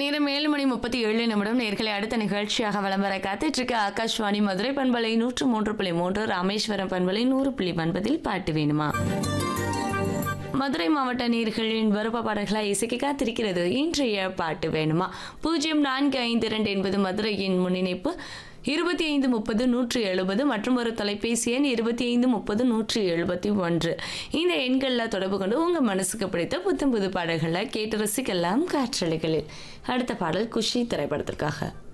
நேரம் ஏழு மணி முப்பத்தி ஏழு நிமிடம் நேர்களை அடுத்த நிகழ்ச்சியாக வலம் வர காத்துட்டு இருக்க ஆகாஷ்வாணி மதுரை பண்பலை நூற்று மூன்று புள்ளி மூன்று ராமேஸ்வரம் பண்பலை நூறு புள்ளி ஒன்பதில் பாட்டு வேணுமா மதுரை மாவட்ட நீர்களின் விருப்ப பாடல்களை இசைக்க காத்திருக்கிறது இன்றைய பாட்டு வேணுமா பூஜ்ஜியம் நான்கு ஐந்து இரண்டு என்பது மதுரையின் முன்னிணைப்பு இருபத்தி ஐந்து முப்பது நூற்றி எழுபது மற்றும் ஒரு தொலைபேசி எண் இருபத்தி ஐந்து முப்பது நூற்றி எழுபத்தி ஒன்று இந்த எண்களில் தொடர்பு கொண்டு உங்கள் மனசுக்கு பிடித்த புத்தம் புது பாடல்களை கேட்டு ரசிக்கலாம் காற்றலைகளில் அடுத்த பாடல் குஷி திரைப்படத்திற்காக